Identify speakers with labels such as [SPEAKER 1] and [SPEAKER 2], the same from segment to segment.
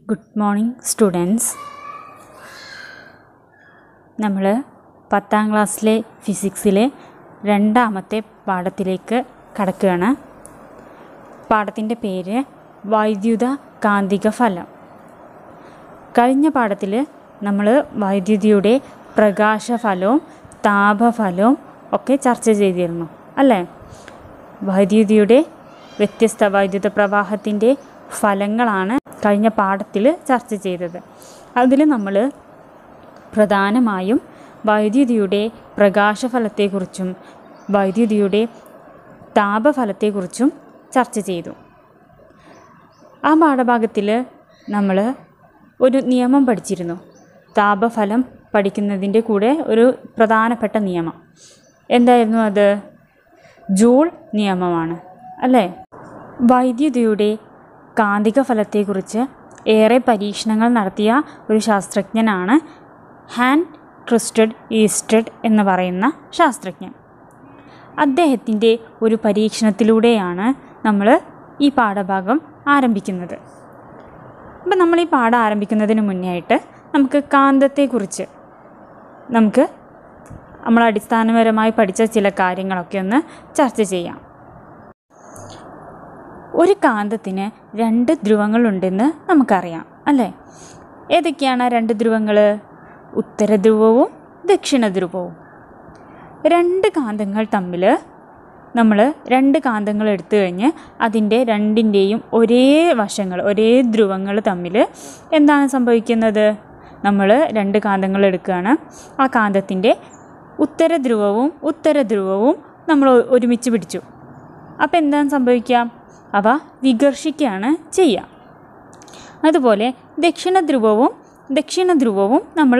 [SPEAKER 1] Good morning students നമ്മൾ പത്താം ക്ലാസ്സിലെ ഫിസിക്സിലെ രണ്ടാമത്തെ പാഠത്തിലേക്ക് കടക്കുകയാണ് പാഠത്തിൻ്റെ പേര് വൈദ്യുത കാന്തിക ഫലം കഴിഞ്ഞ പാഠത്തിൽ നമ്മൾ വൈദ്യുതിയുടെ പ്രകാശഫലവും താപഫലവും ഒക്കെ ചർച്ച ചെയ്തിരുന്നു അല്ലേ വൈദ്യുതിയുടെ വ്യത്യസ്ത വൈദ്യുത പ്രവാഹത്തിൻ്റെ ഫലങ്ങളാണ് കഴിഞ്ഞ പാഠത്തിൽ ചർച്ച ചെയ്തത് അതിൽ നമ്മൾ പ്രധാനമായും വൈദ്യുതിയുടെ പ്രകാശഫലത്തെക്കുറിച്ചും വൈദ്യുതിയുടെ താപഫലത്തെക്കുറിച്ചും ചർച്ച ചെയ്തു ആ പാഠഭാഗത്തിൽ നമ്മൾ ഒരു നിയമം പഠിച്ചിരുന്നു താപഫലം പഠിക്കുന്നതിൻ്റെ കൂടെ ഒരു പ്രധാനപ്പെട്ട നിയമം എന്തായിരുന്നു അത് ജൂൾ നിയമമാണ് അല്ലേ വൈദ്യുതിയുടെ കാന്തിക ഫലത്തെക്കുറിച്ച് ഏറെ പരീക്ഷണങ്ങൾ നടത്തിയ ഒരു ശാസ്ത്രജ്ഞനാണ് ഹാൻ ക്രിസ്റ്റഡ് ഈസ്റ്റഡ് എന്ന് പറയുന്ന ശാസ്ത്രജ്ഞൻ അദ്ദേഹത്തിൻ്റെ ഒരു പരീക്ഷണത്തിലൂടെയാണ് നമ്മൾ ഈ പാഠഭാഗം ആരംഭിക്കുന്നത് അപ്പം നമ്മൾ ഈ പാഠം ആരംഭിക്കുന്നതിന് മുന്നേ ആയിട്ട് നമുക്ക് കാന്തത്തെക്കുറിച്ച് നമുക്ക് നമ്മൾ അടിസ്ഥാനപരമായി പഠിച്ച ചില കാര്യങ്ങളൊക്കെ ഒന്ന് ചർച്ച ചെയ്യാം ഒരു കാന്തത്തിന് രണ്ട് ധ്രുവങ്ങളുണ്ടെന്ന് നമുക്കറിയാം അല്ലേ ഏതൊക്കെയാണ് ആ രണ്ട് ധ്രുവങ്ങൾ ഉത്തരധ്രുവവും ദക്ഷിണ ധ്രുവവും രണ്ട് കാന്തങ്ങൾ തമ്മിൽ നമ്മൾ രണ്ട് കാന്തങ്ങൾ എടുത്തു കഴിഞ്ഞ് അതിൻ്റെ രണ്ടിൻ്റെയും ഒരേ വശങ്ങൾ ഒരേ ധ്രുവങ്ങൾ തമ്മിൽ എന്താണ് സംഭവിക്കുന്നത് നമ്മൾ രണ്ട് കാന്തങ്ങൾ എടുക്കുകയാണ് ആ കാന്തത്തിൻ്റെ ഉത്തരധ്രുവവും ഉത്തരധ്രുവവും നമ്മൾ ഒരുമിച്ച് പിടിച്ചു അപ്പോൾ എന്താണ് സംഭവിക്കുക അവ വികർഷിക്കുകയാണ് ചെയ്യുക അതുപോലെ ദക്ഷിണ ധ്രുവവും ദക്ഷിണ ധ്രുവവും നമ്മൾ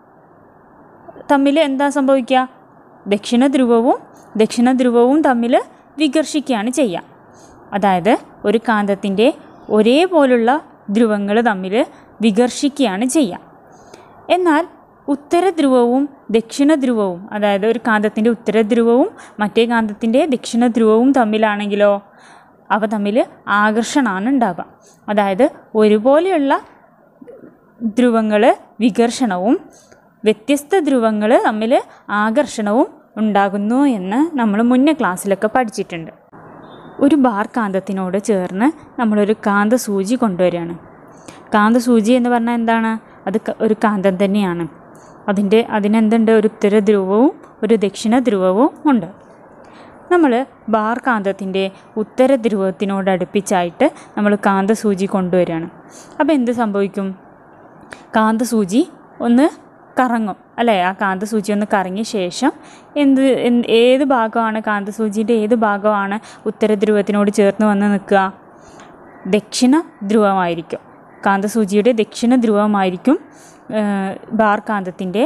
[SPEAKER 1] തമ്മിൽ എന്താ സംഭവിക്കുക ദക്ഷിണ ധ്രുവവും ദക്ഷിണ ധ്രുവവും തമ്മിൽ വികർഷിക്കുകയാണ് ചെയ്യുക അതായത് ഒരു കാന്തത്തിൻ്റെ ഒരേപോലുള്ള ധ്രുവങ്ങൾ തമ്മിൽ വികർഷിക്കുകയാണ് ചെയ്യുക എന്നാൽ ഉത്തരധ്രുവവും ദക്ഷിണ ധ്രുവവും അതായത് ഒരു കാന്തത്തിൻ്റെ ഉത്തരധ്രുവവും മറ്റേ കാന്തത്തിൻ്റെ ദക്ഷിണ ധ്രുവവും തമ്മിലാണെങ്കിലോ അവ തമ്മിൽ ആകർഷണമാണ് ഉണ്ടാവുക അതായത് ഒരുപോലെയുള്ള ധ്രുവങ്ങൾ വികർഷണവും വ്യത്യസ്ത ധ്രുവങ്ങൾ തമ്മിൽ ആകർഷണവും ഉണ്ടാകുന്നു എന്ന് നമ്മൾ മുന്നേ ക്ലാസ്സിലൊക്കെ പഠിച്ചിട്ടുണ്ട് ഒരു ബാർ കാന്തത്തിനോട് ചേർന്ന് നമ്മളൊരു കാന്ത സൂചി കൊണ്ടുവരികയാണ് കാന്ത സൂചി എന്ന് പറഞ്ഞാൽ എന്താണ് അത് ക- ഒരു കാന്തം തന്നെയാണ് അതിൻ്റെ അതിനെന്തുണ്ട് ഒരു ഉത്തര ധ്രുവവും ഒരു ദക്ഷിണ ധ്രുവവും ഉണ്ട് നമ്മൾ ബാർ കാന്തത്തിൻ്റെ ഉത്തര ധ്രുവത്തിനോട് അടുപ്പിച്ചായിട്ട് നമ്മൾ കാന്തസൂചി കൊണ്ടുവരികയാണ് അപ്പോൾ എന്ത് സംഭവിക്കും കാന്തസൂചി ഒന്ന് കറങ്ങും അല്ലേ ആ കാന്തസൂചി ഒന്ന് കറങ്ങിയ ശേഷം എന്ത് എന്ത് ഏത് ഭാഗമാണ് കാന്തസൂചിയുടെ ഏത് ഭാഗമാണ് ഉത്തര ധ്രുവത്തിനോട് ചേർന്ന് വന്ന് നിൽക്കുക ദക്ഷിണ ധ്രുവമായിരിക്കും കാന്തസൂചിയുടെ ദക്ഷിണ ധ്രുവമായിരിക്കും ഏഹ്, ബാർ കാന്തത്തിൻ്റെ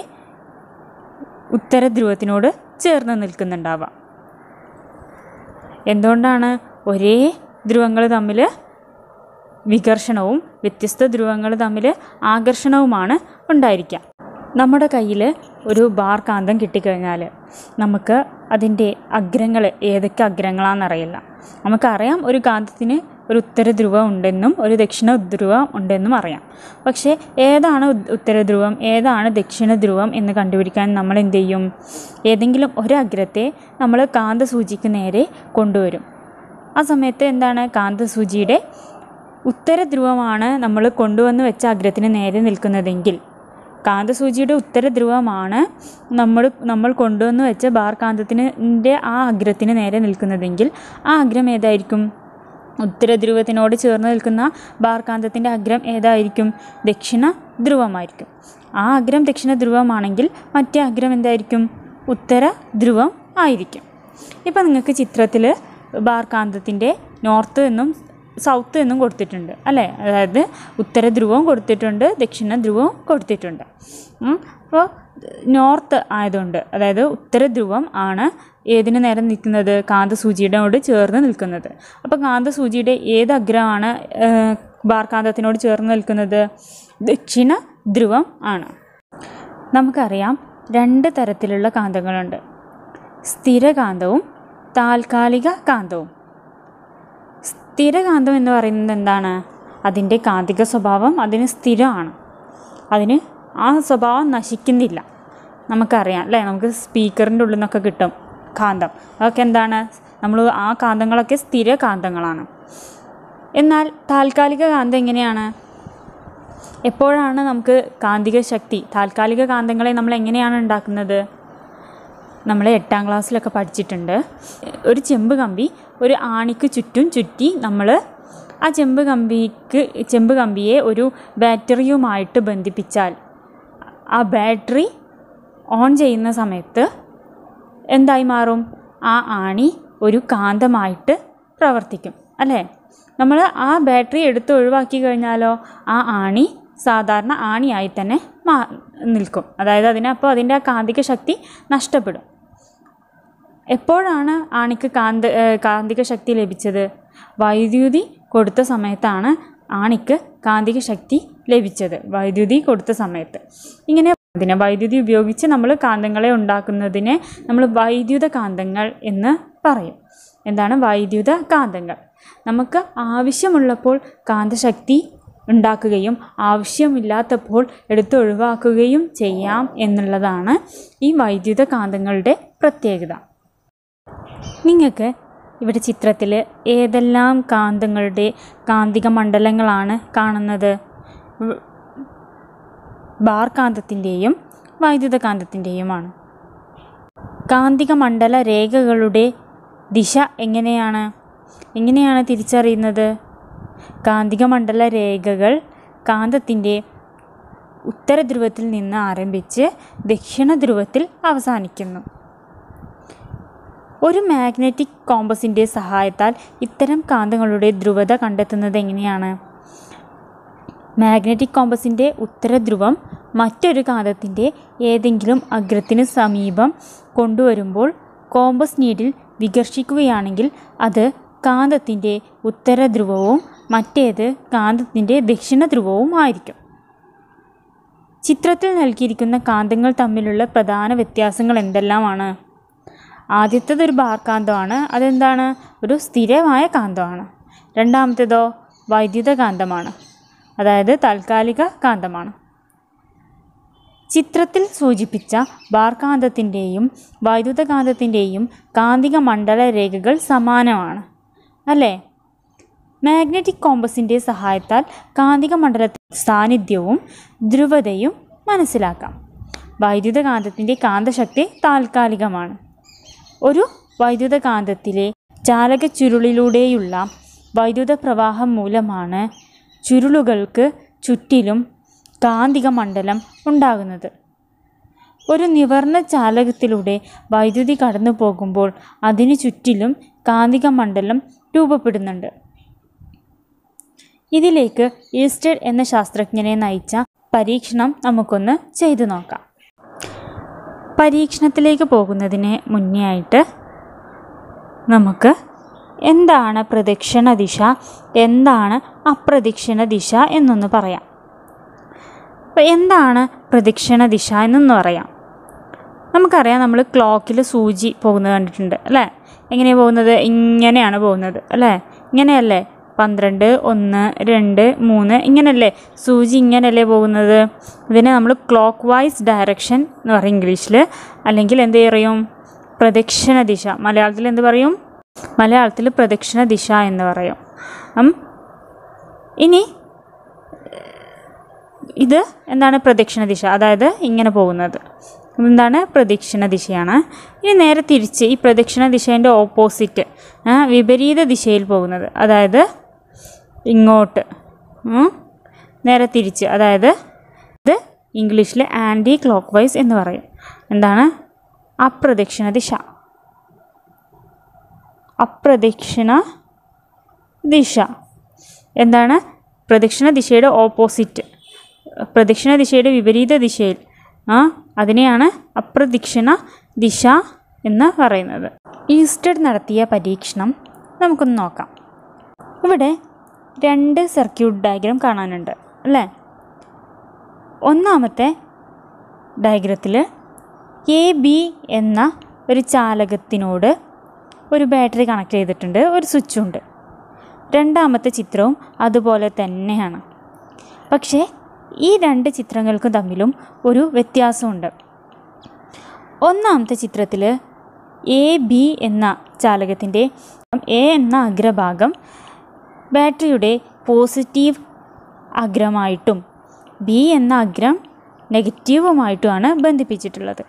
[SPEAKER 1] ഉത്തര ധ്രുവത്തിനോട് ചേർന്ന് നിൽക്കുന്നുണ്ടാവുക എന്തുകൊണ്ടാണ് ഒരേ ധ്രുവങ്ങൾ തമ്മിൽ വികർഷണവും വ്യത്യസ്ത ധ്രുവങ്ങൾ തമ്മിൽ ആകർഷണവുമാണ് ഉണ്ടായിരിക്കുക നമ്മുടെ കയ്യിൽ ഒരു ബാർ കാന്തം കിട്ടിക്കഴിഞ്ഞാൽ നമുക്ക് അതിൻ്റെ അഗ്രങ്ങൾ ഏതൊക്കെ അഗ്രങ്ങളാണെന്നറിയില്ല നമുക്കറിയാം ഒരു കാന്തത്തിന് ഒരു ഉത്തര ധ്രുവം ഉണ്ടെന്നും ഒരു ദക്ഷിണ ധ്രുവം ഉണ്ടെന്നും അറിയാം പക്ഷേ ഏതാണ് ഉ- ഉത്തര ധ്രുവം ഏതാണ് ദക്ഷിണ ധ്രുവം എന്ന് കണ്ടുപിടിക്കാൻ നമ്മൾ എന്ത് ചെയ്യും ഏതെങ്കിലും ഒരു അഗ്രത്തെ നമ്മൾ കാന്തസൂചിക്ക് നേരെ കൊണ്ടുവരും ആ സമയത്ത് എന്താണ് കാന്തസൂചിയുടെ ഉത്തര ധ്രുവമാണ് നമ്മൾ കൊണ്ടുവന്ന് വെച്ച അഗ്രത്തിന് നേരെ നിൽക്കുന്നതെങ്കിൽ കാന്തസൂചിയുടെ ഉത്തര ധ്രുവമാണ് നമ്മൾ നമ്മൾ കൊണ്ടുവന്ന് വെച്ച ബാർ കാന്തത്തിൻ്റെ ആ അഗ്രത്തിന് നേരെ നിൽക്കുന്നതെങ്കിൽ ആ അഗ്രം ഏതായിരിക്കും ഉത്തര ധ്രുവത്തിനോട് ചേർന്ന് നിൽക്കുന്ന ബാർ കാന്തത്തിൻ്റെ അഗ്രം ഏതായിരിക്കും ദക്ഷിണ ധ്രുവമായിരിക്കും ആ അഗ്രം ദക്ഷിണ ധ്രുവമാണെങ്കിൽ മറ്റേ അഗ്രം എന്തായിരിക്കും ഉത്തര ധ്രുവം ആയിരിക്കും ഇപ്പം നിങ്ങൾക്ക് ചിത്രത്തിൽ ബാർ കാന്തത്തിൻ്റെ നോർത്ത് എന്നും സൗത്ത് എന്നും കൊടുത്തിട്ടുണ്ട് അല്ലേ അതായത് ഉത്തര ധ്രുവവും കൊടുത്തിട്ടുണ്ട് ദക്ഷിണ ധ്രുവവും കൊടുത്തിട്ടുണ്ട് അപ്പോൾ നോർത്ത് ആയതുകൊണ്ട് അതായത് ഉത്തര ധ്രുവം ആണ് ഏതിന് നേരെ നിൽക്കുന്നത് കാന്തസൂചിയോട് ചേർന്ന് നിൽക്കുന്നത് അപ്പോൾ കാന്തസൂചിയുടെ ഏത് അഗ്രമാണ് ഏഹ്, ബാർ കാന്തത്തിനോട് ചേർന്ന് നിൽക്കുന്നത് ദക്ഷിണ ധ്രുവം ആണ് നമുക്കറിയാം രണ്ട് തരത്തിലുള്ള കാന്തങ്ങളുണ്ട് സ്ഥിരകാന്തവും താൽക്കാലിക കാന്തവും സ്ഥിരകാന്തം എന്ന് പറയുന്നത് എന്താണ് അതിൻ്റെ കാന്തിക സ്വഭാവം അതിന് സ്ഥിരമാണ് അതിന് ആ സ്വഭാവം നശിക്കുന്നില്ല നമുക്കറിയാം അല്ലേ നമുക്ക് സ്പീക്കറിൻ്റെ ഉള്ളിൽ നിന്നൊക്കെ കിട്ടും കാന്തം അതൊക്കെ എന്താണ് നമ്മൾ ആ കാന്തങ്ങളൊക്കെ സ്ഥിര കാന്തങ്ങളാണ് എന്നാൽ താൽക്കാലിക കാന്തം എങ്ങനെയാണ് എപ്പോഴാണ് നമുക്ക് കാന്തിക ശക്തി താൽക്കാലിക കാന്തങ്ങളെ നമ്മൾ എങ്ങനെയാണ് ഉണ്ടാക്കുന്നത് നമ്മൾ എട്ടാം ക്ലാസ്സിലൊക്കെ പഠിച്ചിട്ടുണ്ട് ഒരു ചെമ്പ് കമ്പി ഒരു ആണിക്ക് ചുറ്റും ചുറ്റി നമ്മൾ ആ ചെമ്പ് കമ്പിക്ക് ചെമ്പ് കമ്പിയെ ഒരു ബാറ്ററിയുമായിട്ട് ബന്ധിപ്പിച്ചാൽ ആ ബാറ്ററി ഓൺ ചെയ്യുന്ന സമയത്ത് എന്തായി മാറും ആ ആണി ഒരു കാന്തമായിട്ട് പ്രവർത്തിക്കും അല്ലേ നമ്മൾ ആ ബാറ്ററി എടുത്ത് ഒഴിവാക്കി കഴിഞ്ഞാലോ ആ ആണി സാധാരണ ആണിയായി തന്നെ മാ നിൽക്കും അതായത് അതിനപ്പോൾ അതിൻ്റെ ആ കാന്തിക ശക്തി നഷ്ടപ്പെടും എപ്പോഴാണ് ആണിക്ക് കാന്ത ഏഹ് കാന്തിക ശക്തി ലഭിച്ചത് വൈദ്യുതി കൊടുത്ത സമയത്താണ് ആണിക്ക് കാന്തിക ശക്തി ലഭിച്ചത് വൈദ്യുതി കൊടുത്ത സമയത്ത് ഇങ്ങനെ അതിനെ വൈദ്യുതി ഉപയോഗിച്ച് നമ്മൾ കാന്തങ്ങളെ ഉണ്ടാക്കുന്നതിനെ നമ്മൾ വൈദ്യുത കാന്തങ്ങൾ എന്ന് പറയും എന്താണ് വൈദ്യുത കാന്തങ്ങൾ നമുക്ക് ആവശ്യമുള്ളപ്പോൾ കാന്തശക്തി ഉണ്ടാക്കുകയും ആവശ്യമില്ലാത്തപ്പോൾ എടുത്തൊഴിവാക്കുകയും ചെയ്യാം എന്നുള്ളതാണ് ഈ വൈദ്യുത കാന്തങ്ങളുടെ പ്രത്യേകത നിങ്ങൾക്ക് ഇവിടെ ചിത്രത്തിൽ ഏതെല്ലാം കാന്തങ്ങളുടെ കാന്തിക മണ്ഡലങ്ങളാണ് കാണുന്നത് വ- ബാർ കാന്തത്തിൻ്റെയും വൈദ്യുത കാന്തത്തിൻ്റെയുമാണ് കാന്തിക മണ്ഡല രേഖകളുടെ ദിശ എങ്ങനെയാണ് എങ്ങനെയാണ് തിരിച്ചറിയുന്നത് കാന്തിക മണ്ഡല രേഖകൾ കാന്തത്തിൻ്റെ ഉത്തര ധ്രുവത്തിൽ നിന്ന് ആരംഭിച്ച് ദക്ഷിണ ധ്രുവത്തിൽ അവസാനിക്കുന്നു ഒരു മാഗ്നറ്റിക് കോമ്പസിൻ്റെ സഹായത്താൽ ഇത്തരം കാന്തങ്ങളുടെ ധ്രുവത കണ്ടെത്തുന്നത് എങ്ങനെയാണ് മാഗ്നറ്റിക് കോമ്പസിൻ്റെ ഉത്തരധ്രുവം മറ്റൊരു കാന്തത്തിൻ്റെ ഏതെങ്കിലും അഗ്രത്തിന് സമീപം കൊണ്ടുവരുമ്പോൾ കോമ്പസ് നീഡിൽ വികർഷിക്കുകയാണെങ്കിൽ അത് കാന്തത്തിൻ്റെ ഉത്തരധ്രുവവും മറ്റേത് കാന്തത്തിൻ്റെ ദക്ഷിണ ധ്രുവവും ആയിരിക്കും ചിത്രത്തിൽ നൽകിയിരിക്കുന്ന കാന്തങ്ങൾ തമ്മിലുള്ള പ്രധാന വ്യത്യാസങ്ങൾ എന്തെല്ലാമാണ് ആദ്യത്തേത് ഒരു ബാർ കാന്തമാണ് അതെന്താണ് ഒരു സ്ഥിരമായ കാന്തമാണ് രണ്ടാമത്തേതോ വൈദ്യുത കാന്തമാണ് അതായത് താൽക്കാലിക കാന്തമാണ് ചിത്രത്തിൽ സൂചിപ്പിച്ച ബാർ കാന്തത്തിൻ്റെയും വൈദ്യുത കാന്തത്തിൻ്റെയും കാന്തിക മണ്ഡല രേഖകൾ സമാനമാണ് അല്ലേ മാഗ്നറ്റിക് കോമ്പസിൻ്റെ സഹായത്താൽ കാന്തിക മണ്ഡല സാന്നിധ്യവും ധ്രുവതയും മനസ്സിലാക്കാം വൈദ്യുത കാന്തത്തിൻ്റെ കാന്തശക്തി താൽക്കാലികമാണ് ഒരു വൈദ്യുത കാന്തത്തിലെ ചാലക ചുരുളിലൂടെയുള്ള വൈദ്യുത പ്രവാഹം മൂലമാണ് ചുരുളുകൾക്ക് ചുറ്റിലും കാന്തിക മണ്ഡലം ഉണ്ടാകുന്നത് ഒരു നിവർന്ന ചാലകത്തിലൂടെ വൈദ്യുതി കടന്നു പോകുമ്പോൾ അതിനു ചുറ്റിലും കാന്തിക മണ്ഡലം രൂപപ്പെടുന്നുണ്ട് ഇതിലേക്ക് ഈസ്റ്റഡ് എന്ന ശാസ്ത്രജ്ഞനെ നയിച്ച പരീക്ഷണം നമുക്കൊന്ന് ചെയ്തു നോക്കാം പരീക്ഷണത്തിലേക്ക് പോകുന്നതിന് മുന്നേ ആയിട്ട് നമുക്ക് എന്താണ് പ്രദക്ഷിണ ദിശ എന്താണ് അപ്രദക്ഷിണ ദിശ എന്നൊന്ന് പറയാം അപ്പോൾ എന്താണ് പ്രദക്ഷിണ ദിശ എന്നൊന്ന് പറയാം നമുക്കറിയാം നമ്മൾ ക്ലോക്കിൽ സൂചി പോകുന്നത് കണ്ടിട്ടുണ്ട് അല്ലേ എങ്ങനെയാണ് പോകുന്നത് ഇങ്ങനെയാണ് പോകുന്നത് അല്ലേ ഇങ്ങനെയല്ലേ പന്ത്രണ്ട് ഒന്ന് രണ്ട് മൂന്ന് ഇങ്ങനെയല്ലേ സൂചി ഇങ്ങനെയല്ലേ പോകുന്നത് ഇതിനെ നമ്മൾ ക്ലോക്ക് വൈസ് ഡയറക്ഷൻ എന്ന് പറയും ഇംഗ്ലീഷിൽ അല്ലെങ്കിൽ എന്ത് പറയും പ്രദക്ഷിണ ദിശ മലയാളത്തിൽ എന്ത് പറയും മലയാളത്തിൽ പ്രദക്ഷിണ ദിശ എന്ന് പറയും ഉം. ഇനി ഇത് എന്താണ് പ്രദക്ഷിണ ദിശ അതായത് ഇങ്ങനെ പോകുന്നത് എന്താണ് പ്രദക്ഷിണ ദിശയാണ് ഇനി നേരെ തിരിച്ച് ഈ പ്രദക്ഷിണ ദിശേൻ്റെ ഓപ്പോസിറ്റ് വിപരീത ദിശയിൽ പോകുന്നത് അതായത് ഇങ്ങോട്ട് ഉം. നേരെ തിരിച്ച് അതായത് ഇത് ഇംഗ്ലീഷിൽ ആൻറ്റി ക്ലോക്ക് വൈസ് എന്ന് പറയും എന്താണ് അപ്രദക്ഷിണ ദിശ അപ്രദക്ഷിണ ദിശ എന്താണ് പ്രദക്ഷിണ ദിശയുടെ ഓപ്പോസിറ്റ് പ്രദക്ഷിണ ദിശയുടെ വിപരീത ദിശയിൽ ആ അതിനെയാണ് അപ്രദക്ഷിണ ദിശ എന്ന് പറയുന്നത് ഈസ്റ്റഡ് നടത്തിയ പരീക്ഷണം നമുക്കൊന്ന് നോക്കാം ഇവിടെ രണ്ട് സർക്യൂട്ട് ഡയഗ്രാം കാണാനുണ്ട് അല്ലേ ഒന്നാമത്തെ ഡയഗ്രത്തിൽ എ ബി എന്ന ഒരു ചാലകത്തിനോട് ഒരു ബാറ്ററി കണക്ട് ചെയ്തിട്ടുണ്ട് ഒരു സ്വിച്ചുണ്ട് രണ്ടാമത്തെ ചിത്രവും അതുപോലെ തന്നെയാണ് പക്ഷേ ഈ രണ്ട് ചിത്രങ്ങൾക്കും തമ്മിലും ഒരു വ്യത്യാസമുണ്ട് ഒന്നാമത്തെ ചിത്രത്തിൽ എ ബി എന്ന ചാലകത്തിൻ്റെ എ എന്ന അഗ്രഭാഗം ബാറ്ററിയുടെ പോസിറ്റീവ് അഗ്രമായിട്ടും ബി എന്ന അഗ്രം നെഗറ്റീവുമായിട്ടുമാണ് ബന്ധിപ്പിച്ചിട്ടുള്ളത്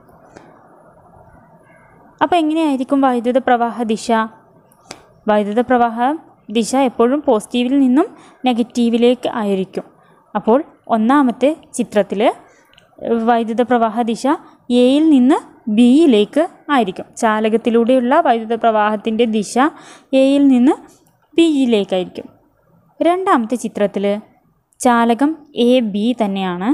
[SPEAKER 1] അപ്പോൾ എങ്ങനെയായിരിക്കും വൈദ്യുത പ്രവാഹ ദിശ വൈദ്യുത പ്രവാഹ ദിശ എപ്പോഴും പോസിറ്റീവിൽ നിന്നും നെഗറ്റീവിലേക്ക് ആയിരിക്കും അപ്പോൾ ഒന്നാമത്തെ ചിത്രത്തിൽ വൈദ്യുത പ്രവാഹ ദിശ എയിൽ നിന്ന് ബിയിലേക്ക് ആയിരിക്കും ചാലകത്തിലൂടെയുള്ള വൈദ്യുത പ്രവാഹത്തിൻ്റെ ദിശ എയിൽ നിന്ന് ബിയിലേക്കായിരിക്കും രണ്ടാമത്തെ ചിത്രത്തിൽ ചാലകം എ ബി തന്നെയാണ്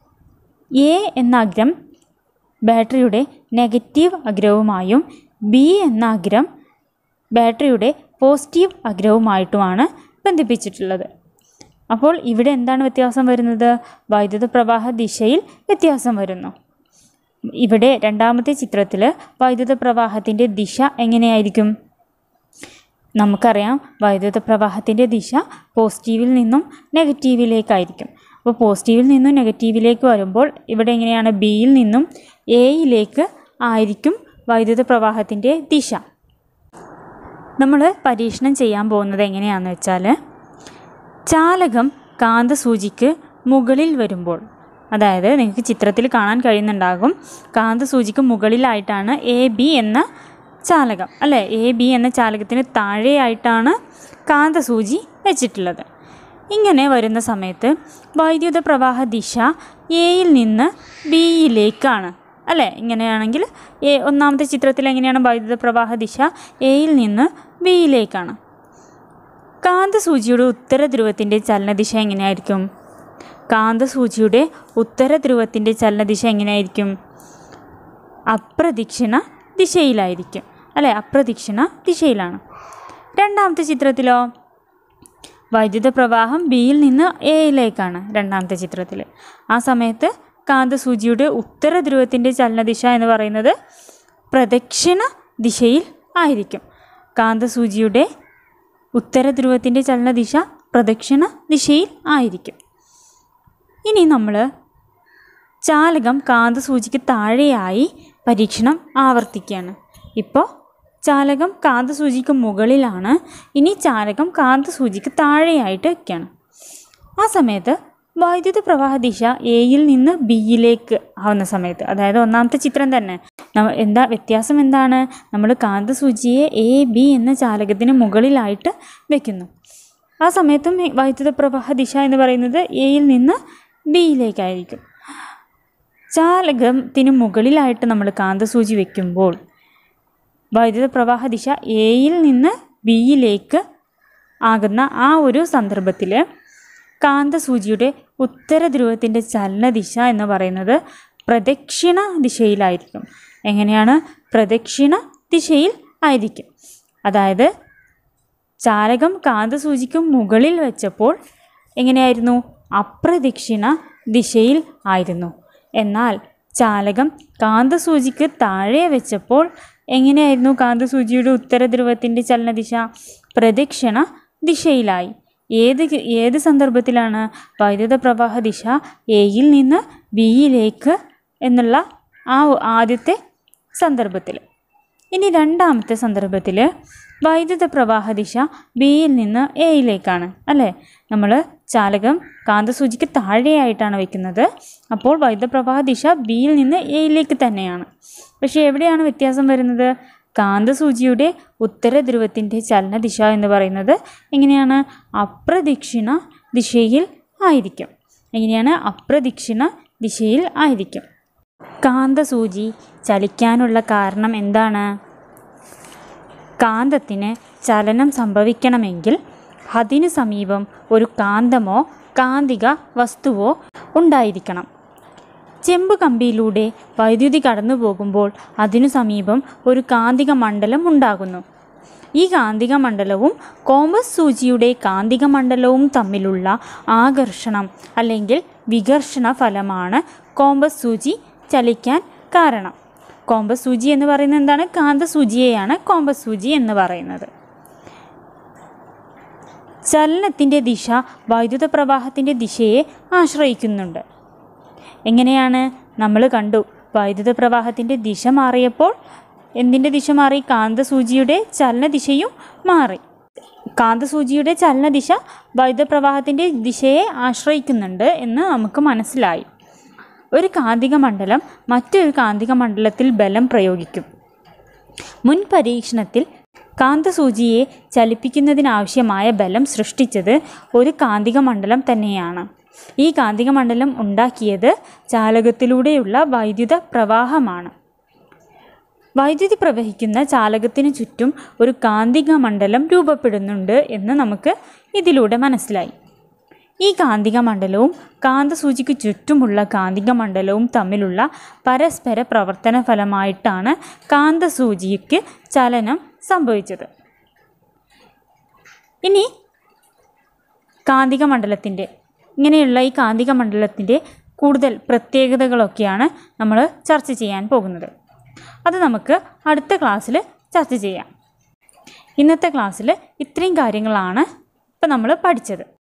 [SPEAKER 1] എ എന്ന അഗ്രം ബാറ്ററിയുടെ നെഗറ്റീവ് അഗ്രവുമായും ബി എന്ന അഗ്രം ബാറ്ററിയുടെ പോസിറ്റീവ് അഗ്രവുമായിട്ടുമാണ് ബന്ധിപ്പിച്ചിട്ടുള്ളത് അപ്പോൾ ഇവിടെ എന്താണ് വ്യത്യാസം വരുന്നത് വൈദ്യുത പ്രവാഹ ദിശയിൽ വ്യത്യാസം വരുന്നു ഇവിടെ രണ്ടാമത്തെ ചിത്രത്തിൽ വൈദ്യുത പ്രവാഹത്തിൻ്റെ ദിശ എങ്ങനെയായിരിക്കും നമുക്കറിയാം വൈദ്യുത പ്രവാഹത്തിൻ്റെ ദിശ പോസിറ്റീവിൽ നിന്നും നെഗറ്റീവിലേക്കായിരിക്കും അപ്പോൾ പോസിറ്റീവിൽ നിന്നും നെഗറ്റീവിലേക്ക് വരുമ്പോൾ ഇവിടെ എങ്ങനെയാണ് ബിയിൽ നിന്നും എയിലേക്ക് ആയിരിക്കും വൈദ്യുത പ്രവാഹത്തിൻ്റെ ദിശ നമ്മൾ പരീക്ഷണം ചെയ്യാൻ പോകുന്നത് എങ്ങനെയാണെന്ന് വെച്ചാൽ ചാലകം കാന്തസൂചിക്ക് മുകളിൽ വരുമ്പോൾ അതായത് നിങ്ങൾക്ക് ചിത്രത്തിൽ കാണാൻ കഴിയുന്നുണ്ടാകും കാന്തസൂചിക്ക് മുകളിലായിട്ടാണ് എ ബി എന്ന ചാലകം അല്ലേ എ ബി എന്ന ചാലകത്തിന് താഴെയായിട്ടാണ് കാന്തസൂചി വെച്ചിട്ടുള്ളത് ഇങ്ങനെ വരുന്ന സമയത്ത് വൈദ്യുത പ്രവാഹ ദിശ എയിൽ നിന്ന് ബിയിലേക്കാണ് അല്ലേ ഇങ്ങനെയാണെങ്കിൽ എ ഒന്നാമത്തെ ചിത്രത്തിൽ എങ്ങനെയാണ് വൈദ്യുത പ്രവാഹ ദിശ എയിൽ നിന്ന് ബിയിലേക്കാണ് കാന്തസൂചിയുടെ ഉത്തര ധ്രുവത്തിൻ്റെ ചലനദിശ എങ്ങനെയായിരിക്കും കാന്തസൂചിയുടെ ഉത്തര ധ്രുവത്തിൻ്റെ ചലനദിശ എങ്ങനെയായിരിക്കും അപ്രദക്ഷിണ ദിശയിലായിരിക്കും അല്ലേ അപ്രദക്ഷിണ ദിശയിലാണ് രണ്ടാമത്തെ ചിത്രത്തിലോ വൈദ്യുത പ്രവാഹം ബിയിൽ നിന്ന് എയിലേക്കാണ് രണ്ടാമത്തെ ചിത്രത്തിൽ ആ സമയത്ത് കാന്തസൂചിയുടെ ഉത്തര ധ്രുവത്തിൻ്റെ ചലനദിശ എന്ന് പറയുന്നത് പ്രദക്ഷിണ ദിശയിൽ ആയിരിക്കും കാന്തസൂചിയുടെ ഉത്തര ധ്രുവത്തിൻ്റെ ചലനദിശ പ്രദക്ഷിണ ദിശയിൽ ആയിരിക്കും ഇനി നമ്മൾ ചാലകം കാന്തസൂചിക്ക് താഴെയായി പരീക്ഷണം ആവർത്തിക്കുകയാണ് ഇപ്പോൾ ചാലകം കാന്തസൂചിക്ക് മുകളിലാണ് ഇനി ചാലകം കാന്തസൂചിക്ക് താഴെയായിട്ട് വയ്ക്കുകയാണ് ആ സമയത്ത് വൈദ്യുത പ്രവാഹ ദിശ എയിൽ നിന്ന് ബിയിലേക്ക് ആവുന്ന സമയത്ത് അതായത് ഒന്നാമത്തെ ചിത്രം തന്നെ നമ്മ എന്താ വ്യത്യാസം എന്താണ് നമ്മൾ കാന്തസൂചിയെ എ ബി എന്ന ചാലകത്തിന് മുകളിലായിട്ട് വെക്കുന്നു ആ സമയത്തും ഈ വൈദ്യുത പ്രവാഹ ദിശ എന്ന് പറയുന്നത് എയിൽ നിന്ന് ബിയിലേക്കായിരിക്കും ചാലകത്തിന് മുകളിലായിട്ട് നമ്മൾ കാന്തസൂചി വെക്കുമ്പോൾ വൈദ്യുത പ്രവാഹ ദിശ എയിൽ നിന്ന് ബിയിലേക്ക് ആകുന്ന ആ ഒരു സന്ദർഭത്തിൽ കാന്തസൂചിയുടെ ഉത്തര ധ്രുവത്തിൻ്റെ ചലനദിശ എന്ന് പറയുന്നത് പ്രദക്ഷിണ ദിശയിലായിരിക്കും എങ്ങനെയാണ് പ്രദക്ഷിണ ദിശയിൽ ആയിരിക്കും അതായത് ചാലകം കാന്തസൂചിക്ക് മുകളിൽ വെച്ചപ്പോൾ എങ്ങനെയായിരുന്നു അപ്രദക്ഷിണ ദിശയിൽ ആയിരുന്നു എന്നാൽ ചാലകം കാന്തസൂചിക്ക് താഴെ വെച്ചപ്പോൾ എങ്ങനെയായിരുന്നു കാന്തസൂചിയുടെ ഉത്തര ധ്രുവത്തിൻ്റെ ചലനദിശ പ്രദക്ഷിണ ദിശയിലായി ഏത് ഏത് സന്ദർഭത്തിലാണ് വൈദ്യുത പ്രവാഹ ദിശ എയിൽ നിന്ന് ബിയിലേക്ക് എന്നുള്ള ആ ആദ്യത്തെ സന്ദർഭത്തിൽ ഇനി രണ്ടാമത്തെ സന്ദർഭത്തിൽ വൈദ്യുത പ്രവാഹ ദിശ ബിയിൽ നിന്ന് എയിലേക്കാണ് അല്ലേ നമ്മൾ ചാലകം കാന്തസൂചിക്ക് താഴെയായിട്ടാണ് വയ്ക്കുന്നത് അപ്പോൾ വൈദ്യുത പ്രവാഹ ദിശ ബിയിൽ നിന്ന് എയിലേക്ക് തന്നെയാണ് പക്ഷേ എവിടെയാണ് വ്യത്യാസം വരുന്നത് കാന്തസൂചിയുടെ ഉത്തര ധ്രുവത്തിൻ്റെ ചലനദിശ എന്ന് പറയുന്നത് എങ്ങനെയാണ് അപ്രദക്ഷിണ ദിശയിൽ ആയിരിക്കും എങ്ങനെയാണ് അപ്രദക്ഷിണ ദിശയിൽ ആയിരിക്കും കാന്തസൂചി ചലിക്കാനുള്ള കാരണം എന്താണ് കാന്തത്തിന് ചലനം സംഭവിക്കണമെങ്കിൽ അതിനു സമീപം ഒരു കാന്തമോ കാന്തിക വസ്തുവോ ഉണ്ടായിരിക്കണം ചെമ്പ് കമ്പിയിലൂടെ വൈദ്യുതി കടന്നു പോകുമ്പോൾ അതിനു സമീപം ഒരു കാന്തിക മണ്ഡലം ഉണ്ടാകുന്നു ഈ കാന്തിക മണ്ഡലവും കോമ്പസ് സൂചിയുടെ കാന്തിക മണ്ഡലവും തമ്മിലുള്ള ആകർഷണം അല്ലെങ്കിൽ വികർഷണ ഫലമാണ് കോമ്പസ് സൂചി ചലിക്കാൻ കാരണം കോമ്പസ് സൂചി എന്ന് പറയുന്നത് എന്താണ് കാന്തസൂചിയെയാണ് കോമ്പസ് സൂചി എന്ന് പറയുന്നത് ചലനത്തിൻ്റെ ദിശ വൈദ്യുത പ്രവാഹത്തിൻ്റെ ദിശയെ ആശ്രയിക്കുന്നുണ്ട് എങ്ങനെയാണ് നമ്മൾ കണ്ടു വൈദ്യുത പ്രവാഹത്തിൻ്റെ ദിശ മാറിയപ്പോൾ എന്തിൻ്റെ ദിശ മാറി കാന്തസൂചിയുടെ ചലനദിശയും മാറി കാന്തസൂചിയുടെ ചലനദിശ വൈദ്യുത പ്രവാഹത്തിൻ്റെ ദിശയെ ആശ്രയിക്കുന്നുണ്ട് എന്ന് നമുക്ക് മനസ്സിലായി ഒരു കാന്തിക മണ്ഡലം മറ്റൊരു കാന്തിക മണ്ഡലത്തിൽ ബലം പ്രയോഗിക്കും മുൻ പരീക്ഷണത്തിൽ കാന്തസൂചിയെ ചലിപ്പിക്കുന്നതിനാവശ്യമായ ബലം സൃഷ്ടിച്ചത് ഒരു കാന്തിക മണ്ഡലം തന്നെയാണ് ഈ കാന്തിക മണ്ഡലം ഉണ്ടാക്കിയത് ചാലകത്തിലൂടെയുള്ള വൈദ്യുത പ്രവാഹമാണ് വൈദ്യുതി പ്രവഹിക്കുന്ന ചാലകത്തിന് ചുറ്റും ഒരു കാന്തിക മണ്ഡലം രൂപപ്പെടുന്നുണ്ട് എന്ന് നമുക്ക് ഇതിലൂടെ മനസ്സിലായി ഈ കാന്തിക മണ്ഡലവും കാന്തസൂചിക്ക് ചുറ്റുമുള്ള കാന്തിക മണ്ഡലവും തമ്മിലുള്ള പരസ്പര പ്രവർത്തന ഫലമായിട്ടാണ് കാന്തസൂചിക്ക് ചലനം സംഭവിച്ചത് ഇനി കാന്തിക മണ്ഡലത്തിൻ്റെ ഇങ്ങനെയുള്ള ഈ കാന്തിക മണ്ഡലത്തിൻ്റെ കൂടുതൽ പ്രത്യേകതകളൊക്കെയാണ് നമ്മൾ ചർച്ച ചെയ്യാൻ പോകുന്നത് അത് നമുക്ക് അടുത്ത ക്ലാസ്സിൽ ചർച്ച ചെയ്യാം ഇന്നത്തെ ക്ലാസ്സിൽ ഇത്രയും കാര്യങ്ങളാണ് ഇപ്പം നമ്മൾ പഠിച്ചത്